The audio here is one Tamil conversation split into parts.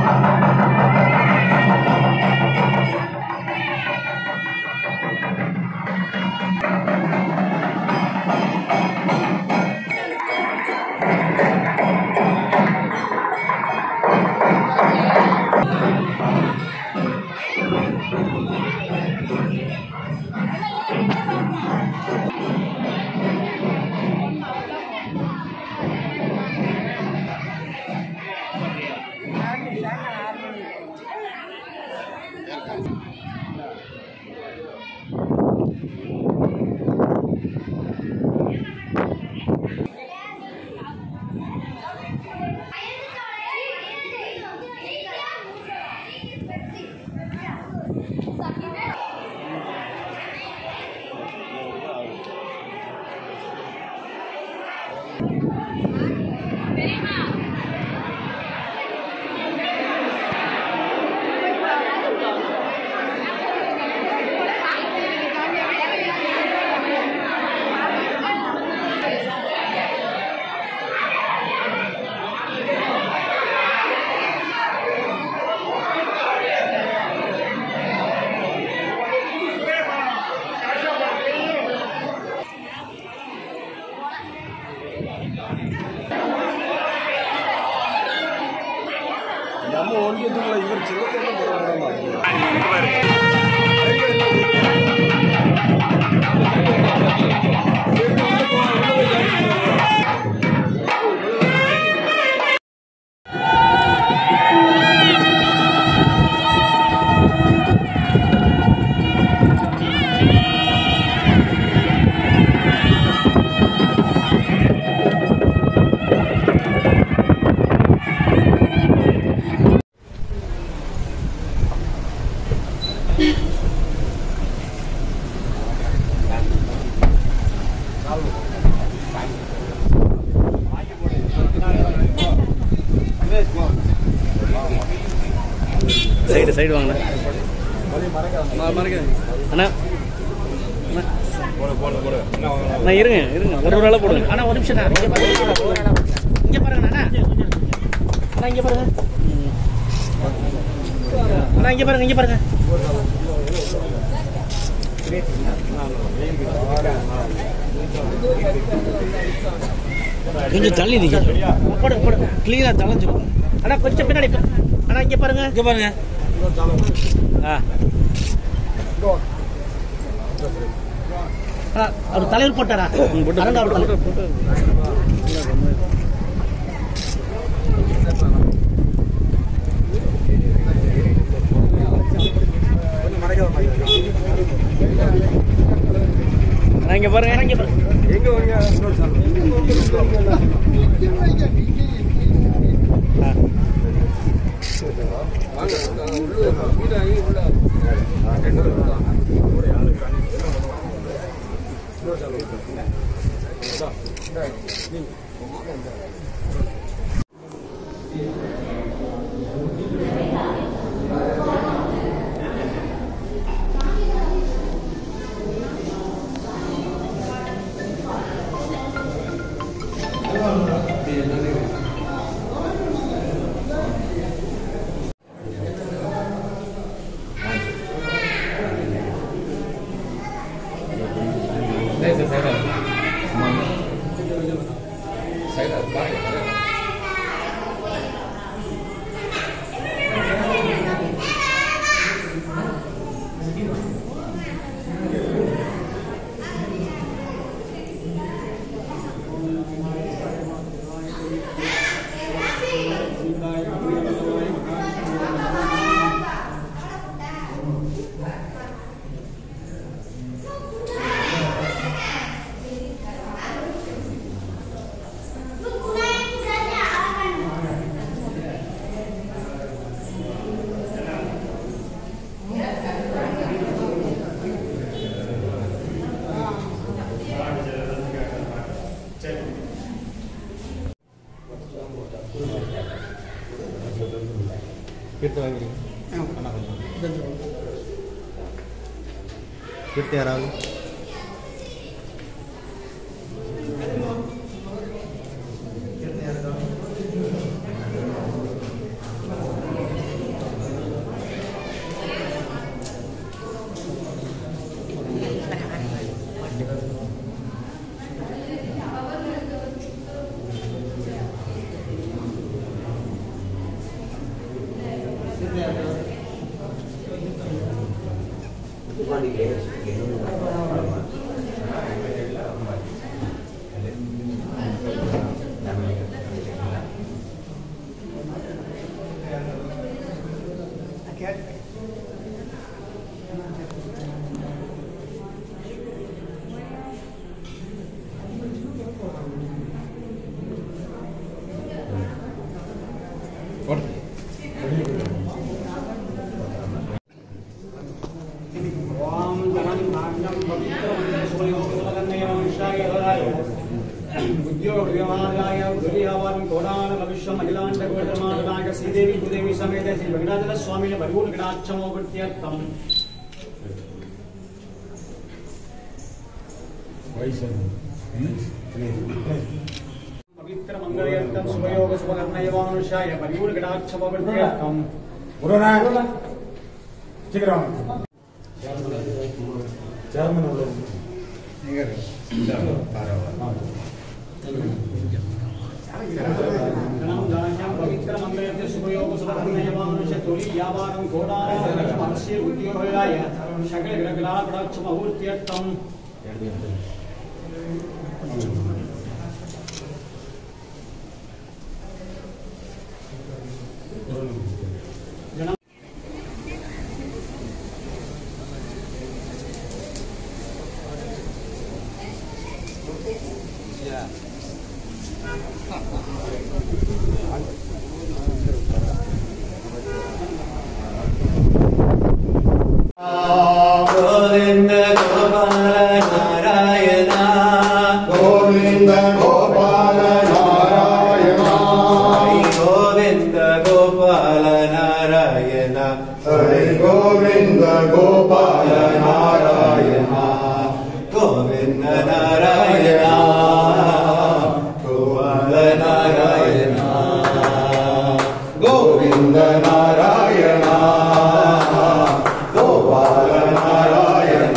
நம்ம ஒன்றியத்துக்குள்ள இவர் சின்னத்தில் போட மாட்டேங்குது சைடு சைடு வாங்கண்ணா அண்ணா அண்ணா. அண்ணா இருங்க இருங்க ஒரு ஒரு ஆளா போடுங்க அண்ணா ஒரு நிமிஷம் இங்க பாருங்க இங்க பாருங்க அண்ணா அண்ணா இங்க பாருங்க அண்ணா இங்க பாருங்க இங்க பாருங்க கொஞ்சம் தள்ளி நிக்க போடுங்க போடுங்க கிளியரா தலைஞ்சிருக்கும் அண்ணா கொஞ்சம் பின்னாடி போ. அண்ணா இங்க பாருங்க இங்க பாருங்க ஆ அண்ணா, அவர் தலைவர் போட்டாரா அரங்க அவர் தலைவர். அண்ணா, இங்க பாருங்க அண்ணா, இங்க பாருங்க எங்க வரீங்க இன்னொரு சார் ஆ. கீர்த்தி வாங்கிறீங்க கீர்த்தி யாராவது స్వామిని పరిపూర్ణ గణాక్షమోపత్యర్థం పవిత్ర మంగళయర్థం శుభయోగ శుభకర్ణయవానుషాయ పరిపూర్ణ గణాక్షమోపత్యర్థం சீக்கிரம் சேர்மன் உள்ள పవిత్ర మంగళయర్థ శుభయోగ శుభకర్ణయవానుష తొలి వ్యాపారం కోడాలక్షం అర్షే ఉద్యోగాయ సకల గ్రహ గణాక్షమ పూర్త్యర్థం గోవింద గోపాల నారాయణ గోవింద గోపాల నారాయణ గోవింద గోపాల నారాయణ హరి గోవింద గోపాల నారాయణ గోవింద నారాయణ గోపాల నారాయణ గోవింద నారాయణ గోపాల నారాయణ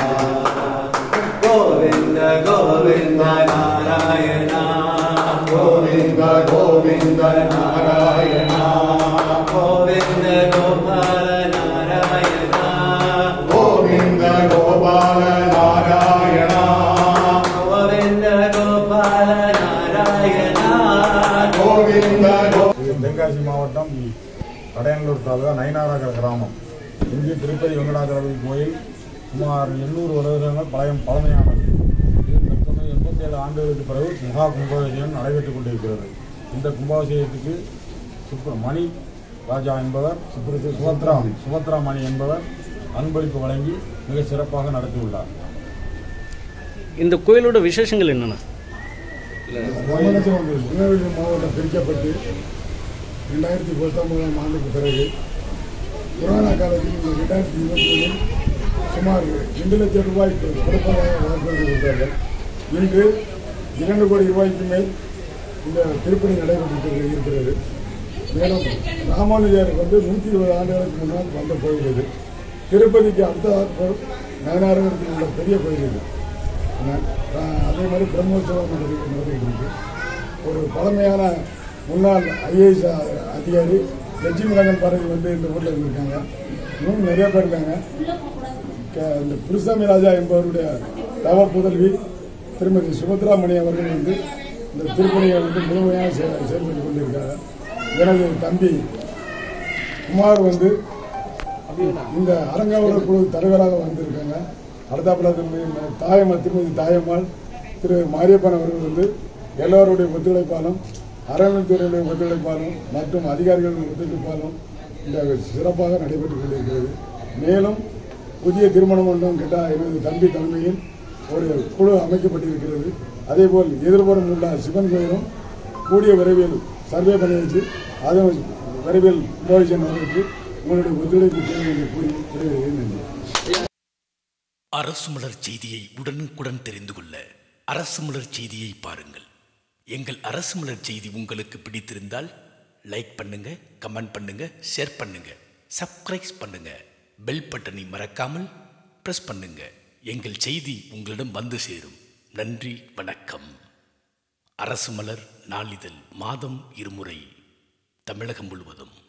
గోవింద గోవింద నారాయణ గోవింద గోవింద నారాయణ గోవింద గోపాల నారాయణ గోవింద గోపాల నారాయణ గోవింద గోపాల నారాయణ గోవింద గో தென்காசி மாவட்டம் கடையனூர் தாலுகா நயினாரகர் கிராமம் இங்கு திருப்பதி வெங்கடாச்சலபதி கோயில் சுமார் எண்ணூறு வருடங்கள் பழைய பழமையானது இது தற்போது எண்பத்தி ஏழு ஆண்டுகளுக்கு பிறகு மகா கும்பாபிஷேகம் நடைபெற்றுக் கொண்டிருக்கிறது இந்த கும்பாபிஷேகத்துக்கு சுப்ர மணி ராஜா என்பவர் சுப்ரத்து சுபத்ரா சுபத்ரா மணி என்பவர் அன்பளிப்பு வழங்கி மிக சிறப்பாக நடத்தியுள்ளார் இந்த கோயிலோட விசேஷங்கள் என்னென்ன திருநெல்வேலி மாவட்டம் பிரிக்கப்பட்டு ரெண்டாயிரத்தி பத்தொன்பதாம் ஆண்டுக்கு பிறகு கொரோனா காலத்தில் இந்த ரெண்டாயிரத்தி இருபத்தி ஒன்றில் சுமார் ரெண்டு லட்சம் ரூபாய் கொடுப்பதாக வாக்குறுதி கொடுத்தார்கள் இன்று இரண்டு கோடி ரூபாய்க்கு மேல் இந்த திருப்பணி நடைபெற்று இருக்கிறது மேலும் ராமானுஜருக்கு வந்து நூற்றி இருபது ஆண்டுகளுக்கு முன்னால் வந்த கோயில் இது திருப்பதிக்கு அடுத்த நயனாரகத்தில் உள்ள பெரிய கோயில் இது அஹ் அதே மாதிரி பிரம்மோற்சவம் நடத்தி நடத்திட்டு இருக்கு ஒரு பழமையான முன்னாள் ஐஏஎஸ் அதிகாரி லட்சுமிநாதன் பாரதி வந்து இந்த ஊரில் இருந்திருக்காங்க இன்னும் நிறைய பேர் இருக்காங்க க- இந்த குருசாமி ராஜா என்பவருடைய தவ புதல்வி திருமதி சுபத்ரா மணி அவர்கள் வந்து இந்த திருப்பணியை வந்து முழுமையாக செய- செயல்பட்டு கொண்டிருக்காங்க எனது தம்பி குமார் வந்து இந்த அறங்காவலர் குழு தலைவராக வந்திருக்காங்க அடுத்தாப்புல திருமதி தாயம்மா திருமதி தாயம்மாள் திரு மாரியப்பன் அவர்கள் வந்து எல்லோருடைய ஒத்துழைப்பாலும் அறநிலைத்துறையுடைய ஒத்துழைப்பாலும் மற்றும் அதிகாரிகளுடைய ஒத்துழைப்பாலும் இந்த சிறப்பாக நடைபெற்றுக் கொண்டிருக்கிறது மேலும் புதிய திருமண மண்டபம் கிட்ட எனது தம்பி தலைமையில் ஒரு குழு அமைக்கப்பட்டிருக்கிறது அதேபோல் எதிர்புறம் உள்ள சிவன் கோயிலும் கூடிய விரைவில் சர்வே பண்ணி வச்சு அதுவும் விரைவில் கும்பாபிஷேகம் நடவடிக்கை உங்களுடைய ஒத்துழைப்பு தேவை என்று கூறி விடைபெறுகிறேன் நன்றி அரசு மலர் செய்தியை உடனுக்குடன் தெரிந்து கொள்ள அரசு மலர் செய்தியை பாருங்கள் எங்கள் அரசு மலர் செய்தி உங்களுக்கு பிடித்திருந்தால் லைக் பண்ணுங்க கமெண்ட் பண்ணுங்க ஷேர் பண்ணுங்க சப்ஸ்கிரைப் பண்ணுங்க பெல் பட்டனை மறக்காமல் பிரஸ் பண்ணுங்க எங்கள் செய்தி உங்களிடம் வந்து சேரும் நன்றி வணக்கம் அரசு மலர் நாளிதழ் மாதம் இருமுறை தமிழகம் முழுவதும்